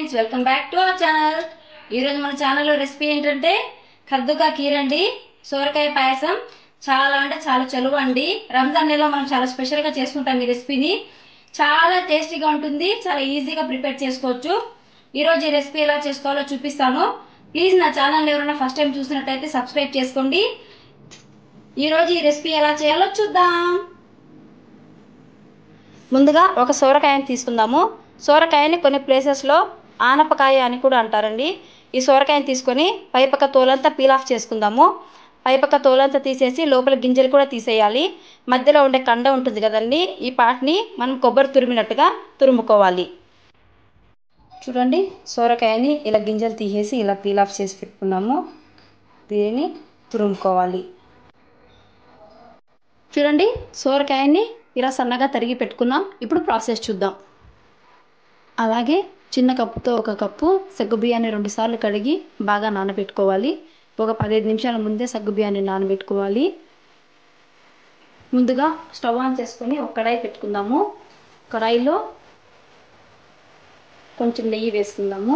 friends welcome back to our channel ఈరోజు మన ఛానల్లో రెసిపీ ఏంటంటే కద్దుకా కీర్ అండి సోరకాయ పాయసం చాలా అంటే చాలా చలువ అండి రంజాన్ నెలలో మనం చాలా స్పెషల్గా చేసుకుంటాం ఈ రెసిపీని చాలా టేస్టీగా ఉంటుంది చాలా ఈజీగా ప్రిపేర్ చేసుకోవచ్చు ఈరోజు ఈ రెసిపీ ఎలా చేసుకోవాలో చూపిస్తాను ప్లీజ్ నా ఛానల్ ఎవరైనా ఫస్ట్ టైం చూసినట్టయితే సబ్స్క్రైబ్ చేసుకోండి ఈరోజు ఈ రెసిపీ ఎలా చేయాలో చూద్దాం ముందుగా ఒక సోరకాయని తీసుకుందాము సోరకాయని కొన్ని ప్లేసెస్లో ఆనపకాయ అని కూడా అంటారండి ఈ సోరకాయని తీసుకొని పైపక్క తోలంతా పీల్ ఆఫ్ చేసుకుందాము పైపక్క తోలంతా తీసేసి లోపల గింజలు కూడా తీసేయాలి మధ్యలో ఉండే కండ ఉంటుంది కదండి ఈ పాటిని మనం కొబ్బరి తురిమినట్టుగా తురుముకోవాలి చూడండి సోరకాయని ఇలా గింజలు తీసేసి ఇలా పీల్ ఆఫ్ చేసి పెట్టుకున్నాము దీనిని తురుముకోవాలి చూడండి సోరకాయని ఇలా సన్నగా తరిగి పెట్టుకున్నాం ఇప్పుడు ప్రాసెస్ చూద్దాం అలాగే చిన్న కప్పుతో ఒక కప్పు సగ్గు బియ్యాన్ని రెండుసార్లు కడిగి బాగా నానబెట్టుకోవాలి ఒక పదిహేను నిమిషాల ముందే సగ్గు బియ్యాన్ని నానబెట్టుకోవాలి ముందుగా స్టవ్ ఆన్ చేసుకొని ఒక కడాయి పెట్టుకుందాము కడాయిలో కొంచెం నెయ్యి వేసుకుందాము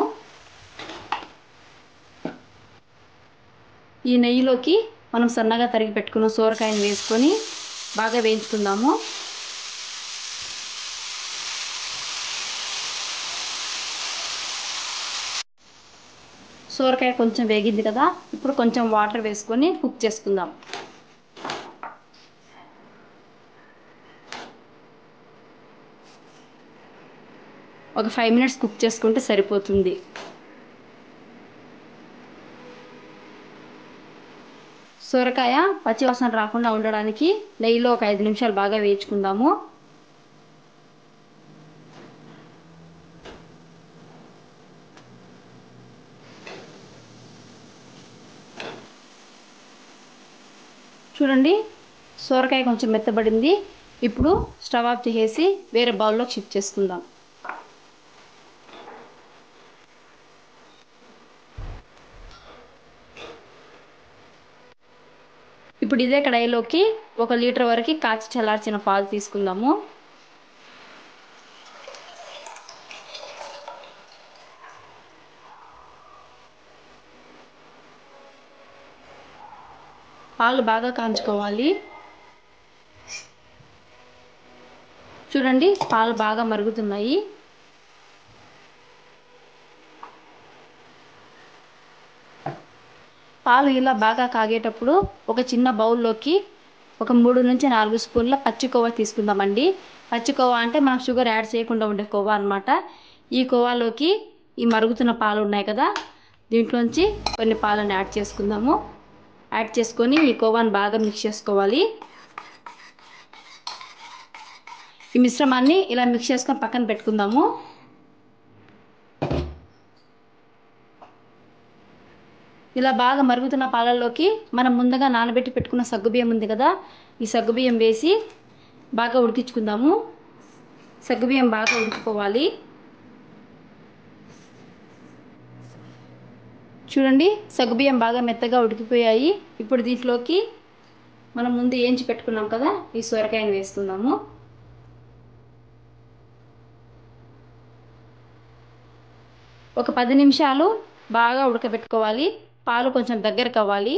ఈ నెయ్యిలోకి మనం సన్నగా తరిగి పెట్టుకున్న సోరకాయని వేసుకొని బాగా వేయించుకుందాము సోరకాయ కొంచెం వేగింది కదా ఇప్పుడు కొంచెం వాటర్ వేసుకొని కుక్ చేసుకుందాం ఒక ఫైవ్ మినిట్స్ కుక్ చేసుకుంటే సరిపోతుంది సొరకాయ పచ్చివాసన రాకుండా ఉండడానికి నెయ్యిలో ఒక ఐదు నిమిషాలు బాగా వేయించుకుందాము చూడండి సొరకాయ కొంచెం మెత్తబడింది ఇప్పుడు స్టవ్ ఆఫ్ చేసేసి వేరే బౌల్లో షిఫ్ట్ చేసుకుందాం ఇప్పుడు ఇదే కడాయిలోకి ఒక లీటర్ వరకు కాచి చల్లార్చిన పాలు తీసుకుందాము పాలు బాగా కాంచుకోవాలి చూడండి పాలు బాగా మరుగుతున్నాయి పాలు ఇలా బాగా కాగేటప్పుడు ఒక చిన్న బౌల్లోకి ఒక మూడు నుంచి నాలుగు స్పూన్ల పచ్చి కోవా తీసుకుందామండి పచ్చి కోవా అంటే మనం షుగర్ యాడ్ చేయకుండా ఉండే కోవా అనమాట ఈ కోవాలోకి ఈ మరుగుతున్న పాలు ఉన్నాయి కదా దీంట్లోంచి కొన్ని పాలను యాడ్ చేసుకుందాము యాడ్ చేసుకొని ఈ కోవాని బాగా మిక్స్ చేసుకోవాలి ఈ మిశ్రమాన్ని ఇలా మిక్స్ చేసుకొని పక్కన పెట్టుకుందాము ఇలా బాగా మరుగుతున్న పాలల్లోకి మనం ముందుగా నానబెట్టి పెట్టుకున్న సగ్గుబియ్యం ఉంది కదా ఈ సగ్గుబియ్యం వేసి బాగా ఉడికించుకుందాము సగ్గుబియ్యం బాగా ఉడికిపోవాలి చూడండి సగ్గుబియ్యం బాగా మెత్తగా ఉడికిపోయాయి ఇప్పుడు దీంట్లోకి మనం ముందు ఏంచి పెట్టుకున్నాం కదా ఈ సొరకాయని వేసుకుందాము ఒక పది నిమిషాలు బాగా ఉడకబెట్టుకోవాలి పాలు కొంచెం దగ్గరకు అవ్వాలి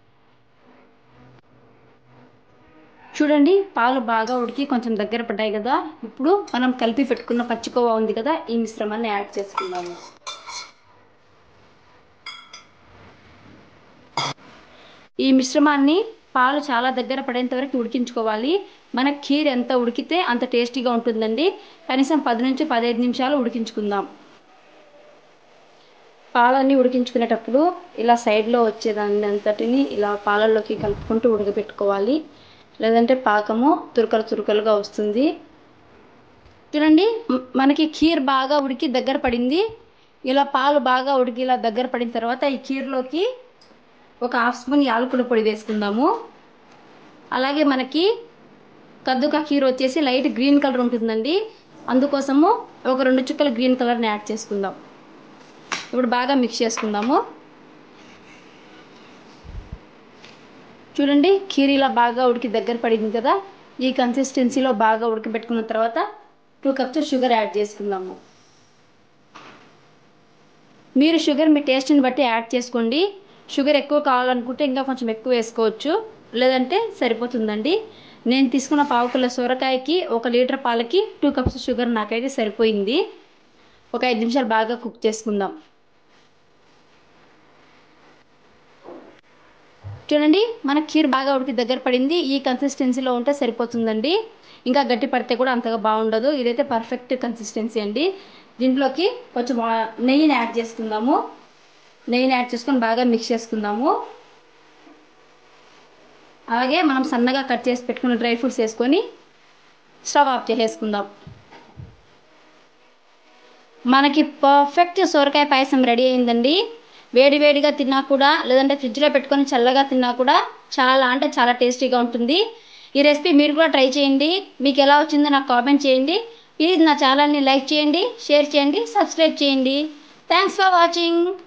చూడండి పాలు బాగా ఉడికి కొంచెం దగ్గర పడ్డాయి కదా ఇప్పుడు మనం కలిపి పెట్టుకున్న పచ్చికోవా ఉంది కదా ఈ మిశ్రమాన్ని యాడ్ చేసుకుందాము ఈ మిశ్రమాన్ని పాలు చాలా దగ్గర పడేంత వరకు ఉడికించుకోవాలి మన ఖీర్ ఎంత ఉడికితే అంత టేస్టీగా ఉంటుందండి కనీసం పది నుంచి పదిహేను నిమిషాలు ఉడికించుకుందాం పాలన్నీ ఉడికించుకునేటప్పుడు ఇలా సైడ్లో వచ్చేదాన్ని అంతటిని ఇలా పాలల్లోకి కలుపుకుంటూ ఉడకబెట్టుకోవాలి లేదంటే పాకము తురకలు తురకలుగా వస్తుంది చూడండి మనకి ఖీర్ బాగా ఉడికి దగ్గర పడింది ఇలా పాలు బాగా ఉడికి ఇలా దగ్గర పడిన తర్వాత ఈ ఖీర్లోకి ఒక హాఫ్ స్పూన్ యాలకుల పొడి వేసుకుందాము అలాగే మనకి కద్దుకా ఖీర్ వచ్చేసి లైట్ గ్రీన్ కలర్ ఉంటుందండి అందుకోసము ఒక రెండు చుక్కల గ్రీన్ కలర్ని యాడ్ చేసుకుందాం ఇప్పుడు బాగా మిక్స్ చేసుకుందాము చూడండి ఖీరీలా బాగా ఉడికి దగ్గర పడింది కదా ఈ కన్సిస్టెన్సీలో బాగా ఉడకబెట్టుకున్న తర్వాత టూ కప్స్ షుగర్ యాడ్ చేసుకుందాము మీరు షుగర్ మీ టేస్ట్ని బట్టి యాడ్ చేసుకోండి షుగర్ ఎక్కువ కావాలనుకుంటే ఇంకా కొంచెం ఎక్కువ వేసుకోవచ్చు లేదంటే సరిపోతుందండి నేను తీసుకున్న పావు కిలో సొరకాయకి ఒక లీటర్ పాలకి టూ కప్స్ షుగర్ నాకైతే సరిపోయింది ఒక ఐదు నిమిషాలు బాగా కుక్ చేసుకుందాం చూడండి మన ఖీర్ బాగా ఉడికి దగ్గర పడింది ఈ కన్సిస్టెన్సీలో ఉంటే సరిపోతుందండి ఇంకా గట్టి పడితే కూడా అంతగా బాగుండదు ఇదైతే పర్ఫెక్ట్ కన్సిస్టెన్సీ అండి దీంట్లోకి కొంచెం నెయ్యిని యాడ్ చేసుకుందాము నెయ్యిని యాడ్ చేసుకొని బాగా మిక్స్ చేసుకుందాము అలాగే మనం సన్నగా కట్ చేసి పెట్టుకున్న డ్రై ఫ్రూట్స్ వేసుకొని స్టవ్ ఆఫ్ చేసేసుకుందాం మనకి పర్ఫెక్ట్ సొరకాయ పాయసం రెడీ అయిందండి వేడి వేడిగా తిన్నా కూడా లేదంటే ఫ్రిడ్జ్లో పెట్టుకొని చల్లగా తిన్నా కూడా చాలా అంటే చాలా టేస్టీగా ఉంటుంది ఈ రెసిపీ మీరు కూడా ట్రై చేయండి మీకు ఎలా వచ్చిందో నాకు కామెంట్ చేయండి ప్లీజ్ నా ఛానల్ని లైక్ చేయండి షేర్ చేయండి సబ్స్క్రైబ్ చేయండి థ్యాంక్స్ ఫర్ వాచింగ్